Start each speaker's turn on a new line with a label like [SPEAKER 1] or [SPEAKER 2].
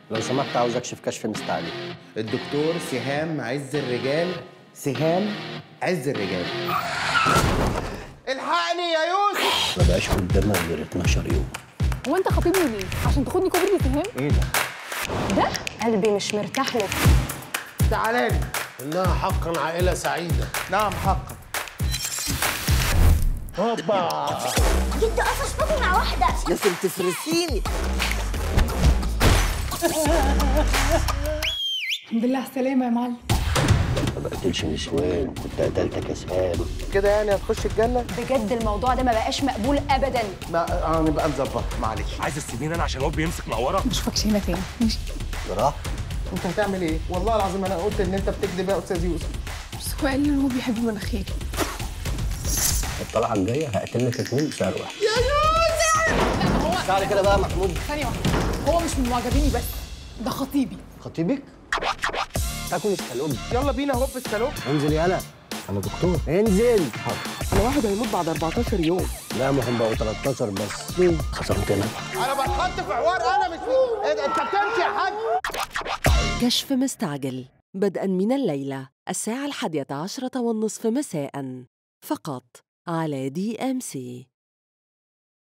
[SPEAKER 1] لو سمحت عاوز اكشف كشف مستعجل
[SPEAKER 2] الدكتور سهام عز الرجال سهام عز الرجال الحقني يا يوسف
[SPEAKER 1] ما بقاش قدامنا غير 12 يوم
[SPEAKER 3] هو انت خاطبني ليه؟ عشان تاخدني كوبري فهم؟
[SPEAKER 2] ايه ده
[SPEAKER 3] ده قلبي مش مرتاح لك
[SPEAKER 2] تعالى لي
[SPEAKER 4] إنها حقا عائلة سعيدة
[SPEAKER 2] نعم حقا
[SPEAKER 4] هوبا
[SPEAKER 5] جد قفش بابي مع واحدة
[SPEAKER 6] لازم تفرسيني
[SPEAKER 3] الحمد لله على السلامة يا معلم
[SPEAKER 1] ما بقتلش نسوان كنت قتلتك يا سهام
[SPEAKER 2] كده يعني هتخش الجنة؟
[SPEAKER 3] بجد الموضوع ده ما بقاش مقبول ابدا
[SPEAKER 2] ما اه نبقى نظبط معلش
[SPEAKER 7] عايز تسيبيني انا عشان هو بيمسك نوره
[SPEAKER 3] مش فاكش هنا تاني ماشي
[SPEAKER 1] جراح
[SPEAKER 2] انت هتعمل ايه؟ والله العظيم انا قلت ان انت بتكذب يا استاذ يوسف
[SPEAKER 3] بس هو قال لي ان هو بيحب مناخيري
[SPEAKER 1] الطلعه الجايه هقتل لك اتنين سعر واحد تعالى كده بقى يا محمود
[SPEAKER 3] ثانية واحدة هو مش من معجبيني بس ده خطيبي
[SPEAKER 1] خطيبك تاكل السلوم
[SPEAKER 2] يلا بينا هوب السلوم
[SPEAKER 1] انزل يالا انا دكتور انزل
[SPEAKER 6] انا واحد هيموت بعد 14 يوم
[SPEAKER 1] لا ما هم بقوا 13 بس ليه خسرتنا
[SPEAKER 2] انا بتحط في حوار انا مش في... إيه ده، انت بتمشي يا حاج
[SPEAKER 8] كشف مستعجل بدءا من الليلة الساعة الحادية عشرة والنصف مساء فقط على دي أم سي